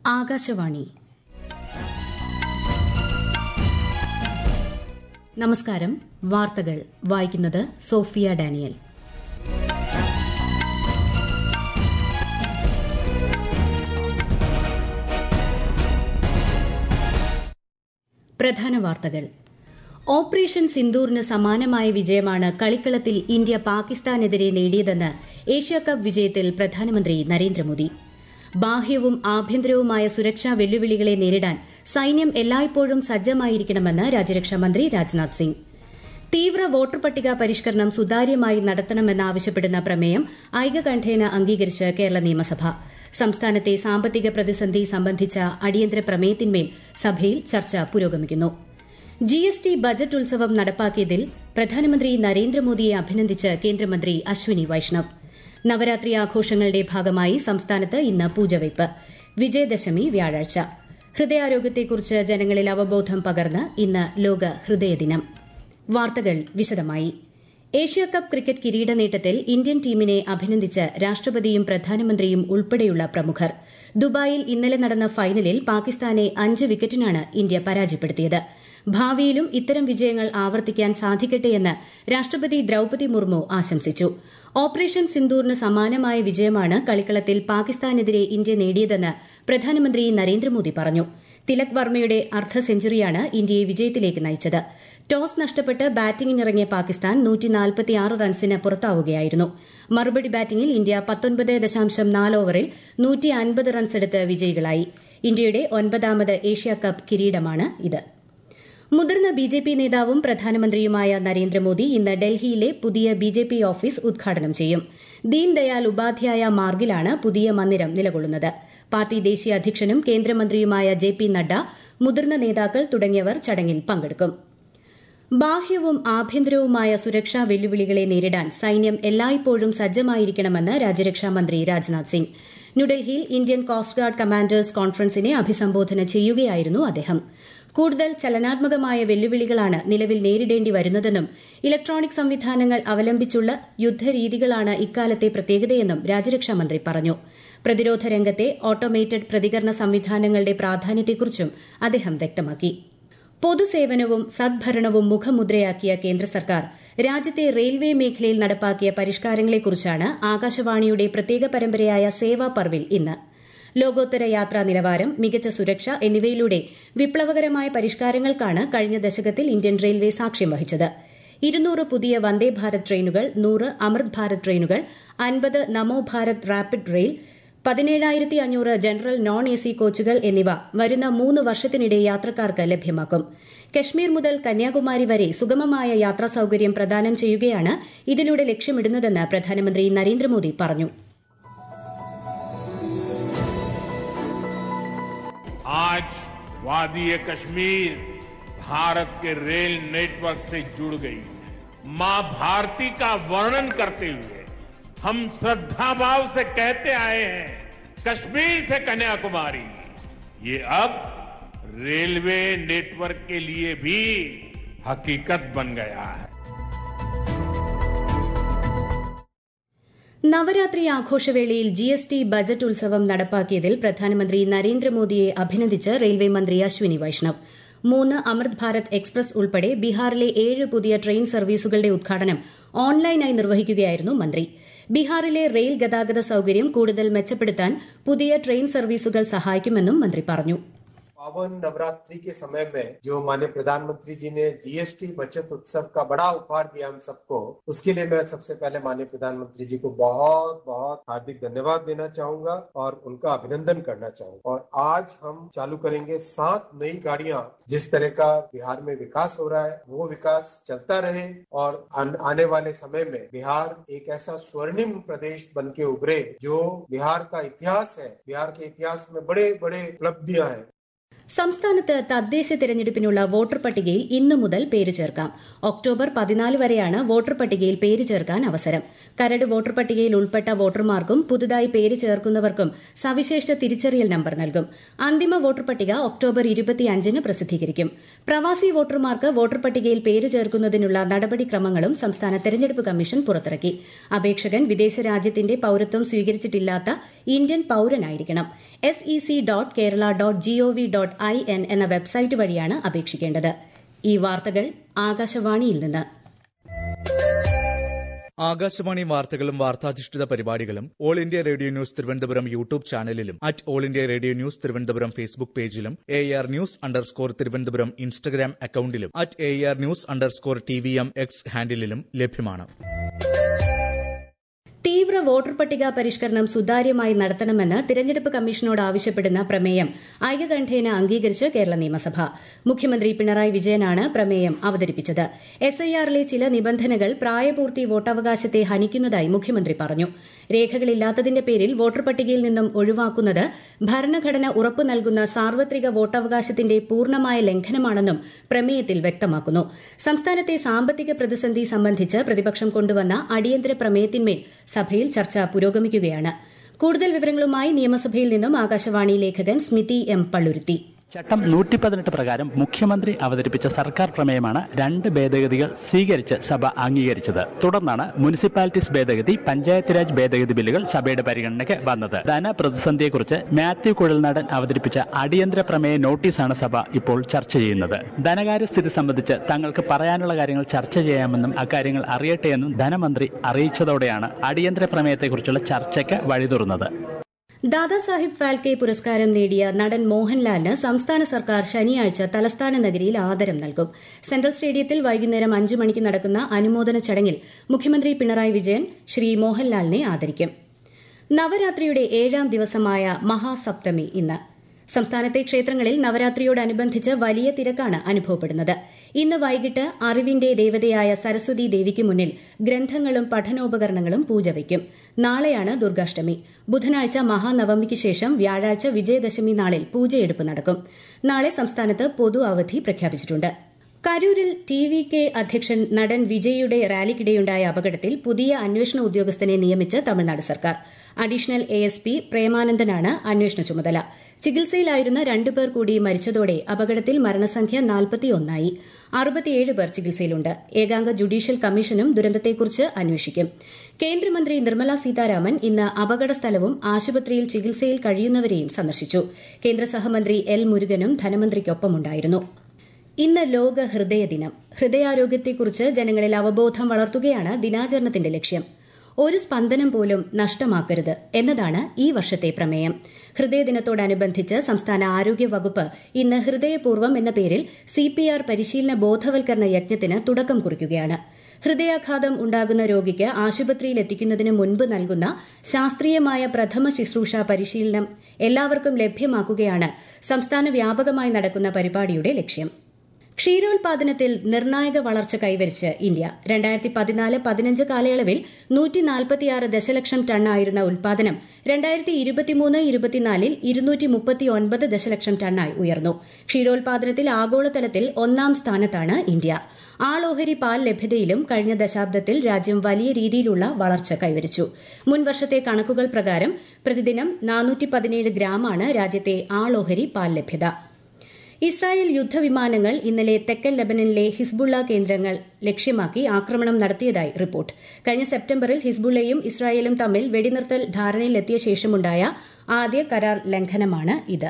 ആകാശവാണി നമസ്കാരം വാർത്തകൾ വായിക്കുന്നത് സോഫിയ ഡാനിയൽ പ്രധാന വാർത്തകൾ ഓപ്പറേഷൻ സിന്ദൂറിന് സമാനമായ വിജയമാണ് കളിക്കളത്തിൽ ഇന്ത്യ പാകിസ്ഥാനെതിരെ നേടിയതെന്ന് ഏഷ്യാകപ്പ് വിജയത്തിൽ പ്രധാനമന്ത്രി നരേന്ദ്രമോദി ബാഹ്യവും ആഭ്യന്തരവുമായ സുരക്ഷാ വെല്ലുവിളികളെ നേരിടാൻ സൈന്യം എല്ലായ്പ്പോഴും സജ്ജമായിരിക്കണമെന്ന് രാജ്യരക്ഷാമന്ത്രി രാജ്നാഥ് സിംഗ് തീവ്ര വോട്ടർ പട്ടിക പരിഷ്കരണം സുതാര്യമായി നടത്തണമെന്നാവശ്യപ്പെടുന്ന പ്രമേയം ഐകകണ്ഠേന അംഗീകരിച്ച് കേരള നിയമസഭ സംസ്ഥാനത്തെ സാമ്പത്തിക പ്രതിസന്ധി സംബന്ധിച്ച അടിയന്തര പ്രമേയത്തിന്മേൽ സഭയിൽ ചർച്ച പുരോഗമിക്കുന്നു ജി എസ് ടി ബജറ്റ് ഉത്സവം നടപ്പാക്കിയതിൽ പ്രധാനമന്ത്രി നരേന്ദ്രമോദിയെ അഭിനന്ദിച്ച് കേന്ദ്രമന്ത്രി അശ്വിനി വൈഷ്ണവ് നവരാത്രി ആഘോഷങ്ങളുടെ ഭാഗമായി സംസ്ഥാനത്ത് ഇന്ന് പൂജവയ്പ് വിജയദശമി വ്യാഴാഴ്ച ഹൃദയാരോഗ്യത്തെക്കുറിച്ച് ജനങ്ങളിൽ അവബോധം പകർന്ന് ഇന്ന് ലോക ഹൃദയദിനം വാർത്തകൾ വിശദമായി ഏഷ്യാകപ്പ് ക്രിക്കറ്റ് കിരീട നേട്ടത്തിൽ ഇന്ത്യൻ ടീമിനെ അഭിനന്ദിച്ച് രാഷ്ട്രപതിയും പ്രധാനമന്ത്രിയും ഉൾപ്പെടെയുള്ള പ്രമുഖർ ദുബായിൽ ഇന്നലെ നടന്ന ഫൈനലിൽ പാകിസ്ഥാനെ അഞ്ച് വിക്കറ്റിനാണ് ഇന്ത്യ പരാജയപ്പെടുത്തിയത് ഭാവിയിലും ഇത്തരം വിജയങ്ങൾ ആവർത്തിക്കാൻ സാധിക്കട്ടെയെന്ന് രാഷ്ട്രപതി ദ്രൌപതി മുർമു ആശംസിച്ചു ഓപ്പറേഷൻ സിന്ദൂറിന് സമാനമായ വിജയമാണ് കളിക്കളത്തിൽ പാകിസ്ഥാനെതിരെ ഇന്ത്യ നേടിയതെന്ന് പ്രധാനമന്ത്രി നരേന്ദ്രമോദി പറഞ്ഞു തിലക് വർമ്മയുടെ അർദ്ധ സെഞ്ചുറിയാണ് ഇന്ത്യയെ വിജയത്തിലേക്ക് നയിച്ചത് ടോസ് നഷ്ടപ്പെട്ട് ബാറ്റിംഗിനിറങ്ങിയ പാകിസ്ഥാൻ റൺസിന് പുറത്താവുകയായിരുന്നു മറുപടി ബാറ്റിംഗിൽ ഇന്ത്യ പത്തൊൻപത് ദശാംശം നാല് ഓവറിൽ നൂറ്റി അൻപത് റൺസെടുത്ത് വിജയികളായി ഇന്ത്യയുടെ ഒൻപതാമത് ഏഷ്യാകപ്പ് കിരീടമാണ് ഇത് മുതിർന്ന ബി ജെ പി നേതാവും പ്രധാനമന്ത്രിയുമായ നരേന്ദ്രമോദി ഇന്ന് ഡൽഹിയിലെ പുതിയ ബി ജെ പി ഓഫീസ് ഉദ്ഘാടനം ചെയ്യും ദീൻദയാൽ ഉപാധ്യായ മാർഗിലാണ് പുതിയ മന്ദിരം നിലകൊള്ളുന്നത് പാർട്ടി ദേശീയ അധ്യക്ഷനും കേന്ദ്രമന്ത്രിയുമായ ജെ പി നഡ്ഡ മുതിർന്ന നേതാക്കൾ തുടങ്ങിയവർ ചടങ്ങിൽ പങ്കെടുക്കും ബാഹ്യവും ആഭ്യന്തരവുമായ സുരക്ഷാ വെല്ലുവിളികളെ നേരിടാൻ സൈന്യം എല്ലായ്പ്പോഴും സജ്ജമായിരിക്കണമെന്ന് രാജ്യരക്ഷാമന്ത്രി രാജ്നാഥ് സിംഗ് ന്യൂഡൽഹിയിൽ ഇന്ത്യൻ കോസ്റ്റ് ഗാർഡ് കമാൻഡേഴ്സ് കോൺഫറൻസിനെ അഭിസംബോധന ചെയ്യുകയായിരുന്നു അദ്ദേഹം കൂടുതൽ ചലനാത്മകമായ വെല്ലുവിളികളാണ് നിലവിൽ നേരിടേണ്ടി വരുന്നതെന്നും ഇലക്ട്രോണിക് സംവിധാനങ്ങൾ അവലംബിച്ചുള്ള യുദ്ധരീതികളാണ് ഇക്കാലത്തെ പ്രത്യേകതയെന്നും രാജ്യരക്ഷാമന്ത്രി പറഞ്ഞു പ്രതിരോധ രംഗത്തെ ഓട്ടോമേറ്റഡ് പ്രതികരണ സംവിധാനങ്ങളുടെ പ്രാധാന്യത്തെക്കുറിച്ചും അദ്ദേഹം വ്യക്തമാക്കി പൊതുസേവനവും സദ്ഭരണവും മുഖമുദ്രയാക്കിയ കേന്ദ്ര സർക്കാർ രാജ്യത്തെ റെയിൽവേ മേഖലയിൽ നടപ്പാക്കിയ പരിഷ്കാരങ്ങളെക്കുറിച്ചാണ് ആകാശവാണിയുടെ പ്രത്യേക പരമ്പരയായ സേവാ പർവിൽ ഇന്ന് ലോകോത്തര യാത്രാ നിലവാരം മികച്ച സുരക്ഷ എന്നിവയിലൂടെ വിപ്ലവകരമായ പരിഷ്കാരങ്ങൾക്കാണ് കഴിഞ്ഞ ദശകത്തിൽ ഇന്ത്യൻ റെയിൽവേ സാക്ഷ്യം വഹിച്ചത് ഇരുന്നൂറ് പുതിയ വന്ദേ ഭാരത് ട്രെയിനുകൾ നൂറ് അമൃത് ഭാരത് ട്രെയിനുകൾ അൻപത് നമോ ഭാരത് റാപ്പിഡ് റെയിൽ പതിനേഴായിരത്തി അഞ്ഞൂറ് ജനറൽ നോൺ എ സി കോച്ചുകൾ എന്നിവ വരുന്ന മൂന്ന് വർഷത്തിനിടെ യാത്രക്കാർക്ക് ലഭ്യമാക്കും കശ്മീർ മുതൽ കന്യാകുമാരി വരെ സുഗമമായ യാത്രാ സൌകര്യം പ്രദാനം ചെയ്യുകയാണ് ഇതിലൂടെ ലക്ഷ്യമിടുന്നതെന്ന് പ്രധാനമന്ത്രി നരേന്ദ്രമോദി പറഞ്ഞു आज वादी कश्मीर भारत के रेल नेटवर्क से जुड़ गई है मां भारती का वर्णन करते हुए हम श्रद्धा भाव से कहते आए हैं कश्मीर से कन्याकुमारी ये अब रेलवे नेटवर्क के लिए भी हकीकत बन गया है നവരാത്രി ആഘോഷവേളയിൽ ജി എസ് ടി ബജറ്റ് ഉത്സവം നടപ്പാക്കിയതിൽ പ്രധാനമന്ത്രി നരേന്ദ്രമോദിയെ അഭിനന്ദിച്ച് റെയിൽവേ മന്ത്രി അശ്വിനി വൈഷ്ണവ് മൂന്ന് അമൃത് ഭാരത് എക്സ്പ്രസ് ഉൾപ്പെടെ ബീഹാറിലെ ഏഴ് പുതിയ ട്രെയിൻ സർവീസുകളുടെ ഉദ്ഘാടനം ഓൺലൈനായി നിർവഹിക്കുകയായിരുന്നു മന്ത്രി ബീഹാറിലെ റെയിൽ ഗതാഗത സൌകര്യം കൂടുതൽ മെച്ചപ്പെടുത്താൻ പുതിയ ട്രെയിൻ സർവീസുകൾ സഹായിക്കുമെന്നും മന്ത്രി പറഞ്ഞു पावन नवरात्रि के समय में जो माननीय प्रधानमंत्री जी ने जीएसटी बचत उत्सव का बड़ा उपहार दिया हम सबको उसके लिए मैं सबसे पहले माननीय प्रधानमंत्री जी को बहुत बहुत हार्दिक धन्यवाद देना चाहूंगा और उनका अभिनंदन करना चाहूंगा और आज हम चालू करेंगे सात नई गाड़ियां जिस तरह का बिहार में विकास हो रहा है वो विकास चलता रहे और आने वाले समय में बिहार एक ऐसा स्वर्णिम प्रदेश बन के उभरे जो बिहार का इतिहास है बिहार के इतिहास में बड़े बड़े उपलब्धियां हैं സംസ്ഥാനത്ത് തദ്ദേശ തിരഞ്ഞെടുപ്പിനുള്ള വോട്ടർ പട്ടികയിൽ ഇന്നു മുതൽ പേര് ചേർക്കാം ഒക്ടോബർ പതിനാല് വരെയാണ് വോട്ടർ പട്ടികയിൽ പേര് ചേർക്കാൻ അവസരം കരട് വോട്ടർ പട്ടികയിൽ ഉൾപ്പെട്ട വോട്ടർമാർക്കും പുതുതായി പേര് ചേർക്കുന്നവർക്കും സവിശേഷ തിരിച്ചറിയൽ നമ്പർ നൽകും അന്തിമ വോട്ടർ പട്ടിക ഒക്ടോബർ ഇരുപത്തിയഞ്ചിന് പ്രസിദ്ധീകരിക്കും പ്രവാസി വോട്ടർമാർക്ക് വോട്ടർ പട്ടികയിൽ പേര് ചേർക്കുന്നതിനുള്ള നടപടിക്രമങ്ങളും സംസ്ഥാന തെരഞ്ഞെടുപ്പ് കമ്മീഷൻ പുറത്തിറക്കി അപേക്ഷകൻ വിദേശ രാജ്യത്തിന്റെ പൌരത്വം സ്വീകരിച്ചിട്ടില്ലാത്ത ഇന്ത്യൻ പൌരനായിരിക്കണം S E C dot Kerala dot G O V dot I N എന്ന വെബ്സൈറ്റ് വഴിയാണ് അപേക്ഷിക്കേണ്ടത് ഈ വാർത്തകൾ ആകാശവാണിയിൽ നിന്ന് ആകാശവാണി വാർത്തകളും വാർത്താധിഷ്ഠിത പരിപാടികളും all India radio news Thiruvananthapuram YouTube ചാനലിലും at all India radio news Thiruvananthapuram Facebook പേജിലും A R news underscore Thiruvananthapuram Instagram അക്കൌണ്ടിലും at A R news underscore T V M X ഹാൻഡിലും ലഭ്യമാണ് തീവ്ര വോട്ടർ പട്ടിക പരിഷ്കരണം സുതാര്യമായി നടത്തണമെന്ന് തിരഞ്ഞെടുപ്പ് കമ്മീഷനോട് ആവശ്യപ്പെടുന്ന പ്രമേയം ഐകകണ്ഠേന അംഗീകരിച്ച് കേരള നിയമസഭ മുഖ്യമന്ത്രി പിണറായി വിജയനാണ് പ്രമേയം അവതരിപ്പിച്ചത് എസ്ഐആറിലെ ചില നിബന്ധനകൾ പ്രായപൂർത്തി വോട്ടവകാശത്തെ ഹനിക്കുന്നതായി മുഖ്യമന്ത്രി പറഞ്ഞു രേഖകളില്ലാത്തതിന്റെ പേരിൽ വോട്ടർ പട്ടികയിൽ നിന്നും ഒഴിവാക്കുന്നത് ഭരണഘടന ഉറപ്പു നൽകുന്ന സാർവത്രിക വോട്ടവകാശത്തിന്റെ പൂർണ്ണമായ ലംഘനമാണെന്നും പ്രമേയത്തിൽ വ്യക്തമാക്കുന്നു സംസ്ഥാനത്തെ സാമ്പത്തിക പ്രതിസന്ധി സംബന്ധിച്ച് പ്രതിപക്ഷം കൊണ്ടുവന്ന അടിയന്തര പ്രമേയത്തിന്മേൽ സഭയിൽ ചർച്ച പുരോഗമിക്കുകയാണ് കൂടുതൽ വിവരങ്ങളുമായി നിയമസഭയിൽ നിന്നും ആകാശവാണി ലേഖകൻ സ്മിതി എം പള്ളുരുത്തി ചട്ടം നൂറ്റി പതിനെട്ട് പ്രകാരം മുഖ്യമന്ത്രി അവതരിപ്പിച്ച സർക്കാർ പ്രമേയമാണ് രണ്ട് ഭേദഗതികൾ സ്വീകരിച്ച് സഭ അംഗീകരിച്ചത് തുടർന്നാണ് മുനിസിപ്പാലിറ്റീസ് ഭേദഗതി പഞ്ചായത്ത് രാജ് ഭേദഗതി ബില്ലുകൾ സഭയുടെ പരിഗണനയ്ക്ക് വന്നത് ധനപ്രതിസന്ധിയെക്കുറിച്ച് മാത്യു കുഴൽനാടൻ അവതരിപ്പിച്ച അടിയന്തര പ്രമേയ നോട്ടീസാണ് സഭ ഇപ്പോൾ ചർച്ച ചെയ്യുന്നത് ധനകാര്യ സ്ഥിതി സംബന്ധിച്ച് തങ്ങൾക്ക് പറയാനുള്ള കാര്യങ്ങൾ ചർച്ച ചെയ്യാമെന്നും അക്കാര്യങ്ങൾ അറിയട്ടെയെന്നും ധനമന്ത്രി അറിയിച്ചതോടെയാണ് അടിയന്തര പ്രമേയത്തെക്കുറിച്ചുള്ള ചർച്ചയ്ക്ക് വഴിതുറന്നത് ദാദാസാഹിബ് ഫാൽക്കെ പുരസ്കാരം നേടിയ നടൻ മോഹൻലാലിന് സംസ്ഥാന സർക്കാർ ശനിയാഴ്ച തലസ്ഥാന നഗരിയിൽ ആദരം നൽകും സെൻട്രൽ സ്റ്റേഡിയത്തിൽ വൈകുന്നേരം അഞ്ചു മണിക്ക് നടക്കുന്ന അനുമോദന ചടങ്ങിൽ മുഖ്യമന്ത്രി പിണറായി വിജയൻ ശ്രീ മോഹൻലാലിനെ ആദരിക്കും നവരാത്രിയുടെ ഏഴാം ദിവസമായ മഹാസപ്തമി ഇന്ന് സംസ്ഥാനത്തെ ക്ഷേത്രങ്ങളിൽ നവരാത്രിയോടനുബന്ധിച്ച് വലിയ തിരക്കാണ് അനുഭവപ്പെടുന്നത് ഇന്ന് വൈകിട്ട് അറിവിന്റെ ദേവതയായ സരസ്വതി ദേവിക്ക് മുന്നിൽ ഗ്രന്ഥങ്ങളും പഠനോപകരണങ്ങളും പൂജ വയ്ക്കും നാളെയാണ് ദുർഗാഷ്ടമി ബുധനാഴ്ച മഹാനവമിക്ക് ശേഷം വ്യാഴാഴ്ച വിജയദശമി നാളിൽ പൂജയെടുപ്പ് നടക്കും നാളെ സംസ്ഥാനത്ത് പൊതു അവധി പ്രഖ്യാപിച്ചിട്ടുണ്ട് കരൂരിൽ ടി വി കെ അധ്യക്ഷൻ നടൻ വിജയുടെ റാലിക്കിടെയുണ്ടായ അപകടത്തിൽ പുതിയ അന്വേഷണ ഉദ്യോഗസ്ഥനെ നിയമിച്ച് തമിഴ്നാട് സർക്കാർ അഡീഷണൽ എ എസ് പി പ്രേമാനന്ദനാണ് അന്വേഷണ ചുമതല ചികിത്സയിലായിരുന്ന രണ്ടുപേർ കൂടി മരിച്ചതോടെ അപകടത്തിൽ മരണസംഖ്യ നാൽപ്പത്തിയൊന്നായി അറുപത്തിയേഴ് പേർ ചികിത്സയിലുണ്ട് ഏകാംഗ ജുഡീഷ്യൽ കമ്മീഷനും ദുരന്തത്തെക്കുറിച്ച് അന്വേഷിക്കും കേന്ദ്രമന്ത്രി നിർമ്മല സീതാരാമൻ ഇന്ന് അപകട സ്ഥലവും ആശുപത്രിയിൽ ചികിത്സയിൽ കഴിയുന്നവരെയും സന്ദർശിച്ചു കേന്ദ്ര സഹമന്ത്രി എൽ മുരുകനും ധനമന്ത്രിക്കൊപ്പമുണ്ടായിരുന്നു ഇന്ന് ലോക ഹൃദയ ദിനം ഹൃദയാരോഗ്യത്തെക്കുറിച്ച് ജനങ്ങളിൽ അവബോധം വളർത്തുകയാണ് ദിനാചരണത്തിന്റെ ലക്ഷ്യം ഒരു സ്പന്ദനം പോലും നഷ്ടമാക്കരുത് എന്നതാണ് ഈ വർഷത്തെ പ്രമേയം ഹൃദയദിനത്തോടനുബന്ധിച്ച് സംസ്ഥാന ആരോഗ്യ വകുപ്പ് ഇന്ന് ഹൃദയപൂർവ്വം എന്ന പേരിൽ സിപിആർ പരിശീലന ബോധവൽക്കരണ യജ്ഞത്തിന് തുടക്കം കുറിക്കുകയാണ് ഹൃദയാഘാതം ഉണ്ടാകുന്ന രോഗിക്ക് ആശുപത്രിയിൽ എത്തിക്കുന്നതിന് മുൻപ് നൽകുന്ന ശാസ്ത്രീയമായ പ്രഥമ ശുശ്രൂഷ പരിശീലനം എല്ലാവർക്കും ലഭ്യമാക്കുകയാണ് സംസ്ഥാന വ്യാപകമായി നടക്കുന്ന പരിപാടിയുടെ ലക്ഷ്യം ക്ഷീരോത്പാദനത്തിൽ നിർണായക വളർച്ച കൈവരിച്ച് ഇന്ത്യ രണ്ടായിരത്തി പതിനാല് പതിനഞ്ച് കാലയളവിൽ നൂറ്റി നാൽപ്പത്തിയാറ് ദശലക്ഷം ടണ്ണായിരുന്ന ഉൽപാദനം രണ്ടായിരത്തി ഇരുപത്തിമൂന്ന് ഇരുപത്തിനാലിൽ ഇരുന്നൂറ്റി മുപ്പത്തിയൊൻപത് ദശലക്ഷം ടണ്ണായി ഉയർന്നു ക്ഷീരോത്പാദനത്തിൽ ആഗോളതലത്തിൽ ഒന്നാം സ്ഥാനത്താണ് ഇന്ത്യ ആളോഹരി പാൽ ലഭ്യതയിലും കഴിഞ്ഞ ദശാബ്ദത്തിൽ രാജ്യം വലിയ രീതിയിലുള്ള വളർച്ച കൈവരിച്ചു മുൻ വർഷത്തെ കണക്കുകൾ പ്രകാരം പ്രതിദിനം നാനൂറ്റി പതിനേഴ് ഗ്രാമാണ് രാജ്യത്തെ ആളോഹരി പാൽ ലഭ്യത ഇസ്രായേൽ യുദ്ധവിമാനങ്ങൾ ഇന്നലെ തെക്കൻ ലബനനിലെ ഹിസ്ബുള്ള കേന്ദ്രങ്ങൾ ലക്ഷ്യമാക്കി ആക്രമണം നടത്തിയതായി റിപ്പോർട്ട് കഴിഞ്ഞ സെപ്റ്റംബറിൽ ഹിസ്ബുള്ളയും ഇസ്രായേലും തമ്മിൽ വെടിനിർത്തൽ ധാരണയിലെത്തിയ ശേഷമുണ്ടായ ആദ്യ കരാർ ലംഘനമാണ് ഇത്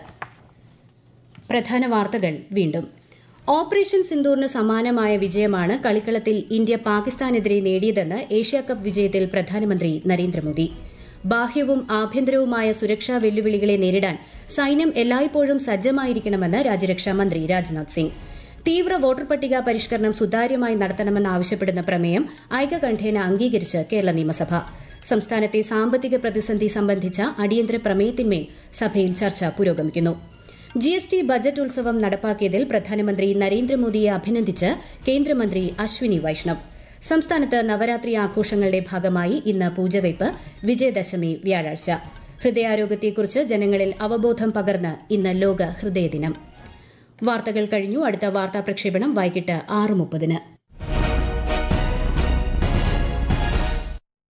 പ്രധാന വാർത്തകൾ വീണ്ടും ഓപ്പറേഷൻ സിന്ദൂറിന് സമാനമായ വിജയമാണ് കളിക്കളത്തിൽ ഇന്ത്യ പാകിസ്ഥാനെതിരെ നേടിയതെന്ന് ഏഷ്യാകപ്പ് വിജയത്തിൽ പ്രധാനമന്ത്രി നരേന്ദ്രമോദി ബാഹ്യവും ആഭ്യന്തരവുമായ സുരക്ഷാ വെല്ലുവിളികളെ നേരിടാൻ സൈന്യം എല്ലായ്പ്പോഴും സജ്ജമായിരിക്കണമെന്ന് രാജ്യരക്ഷാമന്ത്രി രാജ്നാഥ് സിംഗ് തീവ്ര വോട്ടർ പട്ടിക പരിഷ്കരണം സുതാര്യമായി നടത്തണമെന്നാവശ്യപ്പെടുന്ന പ്രമേയം ഐകകണ്ഠേന അംഗീകരിച്ച് കേരള നിയമസഭ സംസ്ഥാനത്തെ സാമ്പത്തിക പ്രതിസന്ധി സംബന്ധിച്ച അടിയന്തര പ്രമേയത്തിന്മേൽ സഭയിൽ ചർച്ച പുരോഗമിക്കുന്നു ജി എസ് ടി ബജറ്റ് ഉത്സവം നടപ്പാക്കിയതിൽ പ്രധാനമന്ത്രി നരേന്ദ്രമോദിയെ അഭിനന്ദിച്ച് കേന്ദ്രമന്ത്രി അശ്വിനി വൈഷ്ണവ് സംസ്ഥാനത്ത് നവരാത്രി ആഘോഷങ്ങളുടെ ഭാഗമായി ഇന്ന് പൂജവയ്പ് വിജയദശമി വ്യാഴാഴ്ച ഹൃദയാരോഗ്യത്തെക്കുറിച്ച് ജനങ്ങളിൽ അവബോധം പകർന്ന് ഇന്ന് ലോക ഹൃദയദിനം വാർത്തകൾ കഴിഞ്ഞു അടുത്ത വാർത്താ പ്രക്ഷേപണം വൈകിട്ട് ആറ് മുപ്പതിന്